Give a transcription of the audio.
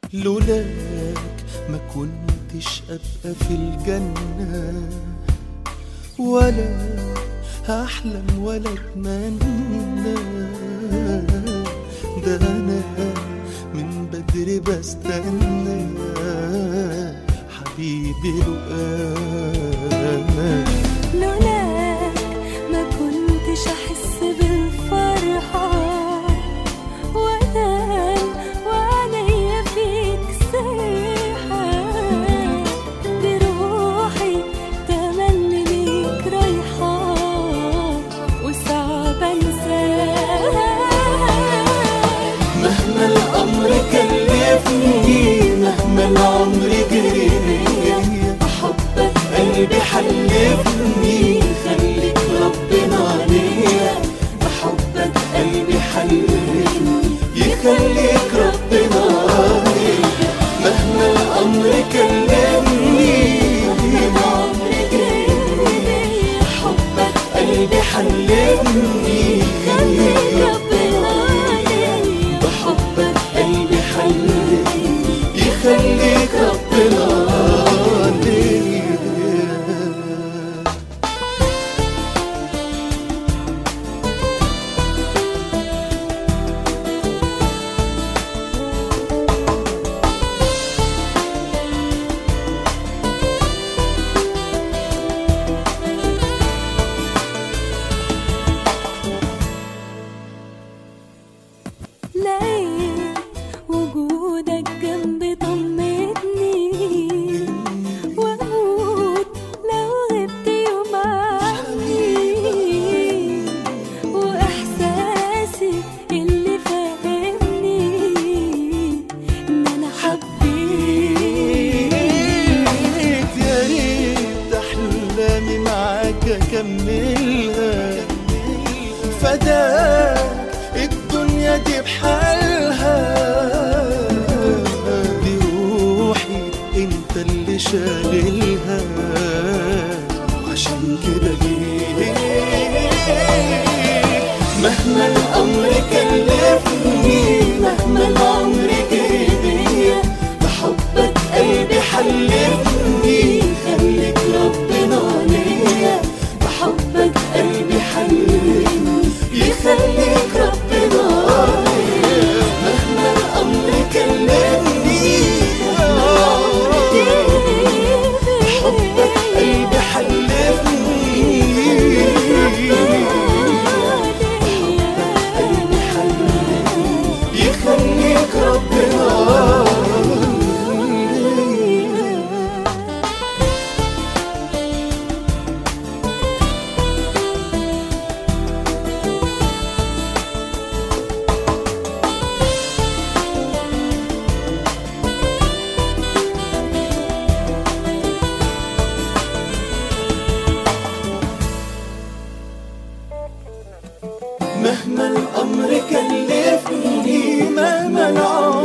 لولاك ما كنتش أبقى في الجنة ولا هحلم ولا أتمنى ده أنا من بدري بستنى حبيبي لقاك لولاك ما كنتش احس بالفرحة وانام وعليا فيك سيحة بروحي تملي ليك رايحة وصعب انساك مهما الأمر كلفني مهما العمر جري بيا بحبك قلبي حلفني خليك ربنا عليا بحبك قلبي حلفني يخليك ربنا عليا مهما الأمر كلمني مهما العمر جري بيا بحبك قلبي حلفني خليك ربنا عليا بحبك قلبي حلفني يخليك ربنا عليا لقيت وجودك جنبي طمتني واموت لو غبت يوم عني واحساسي اللي فاهمني ان انا حبيت حبيت يا ريت احلامي معاك اكملها فداك الدنيا دي بحالها دي روحي انت اللي شاغلها وعشان كده جيت مهما الامر كلفني مهما العمر جري بيا بحبك قلبي حلفني خليك ربنا عليا بحبك قلبي حلفني يخليك ربنا عليا مهما الامر كلمني مهما العمر جري بحبك قلبي حلفني قلبي حلفني يخليك ربنا عليا مهما الأمر كلفني مهما العمر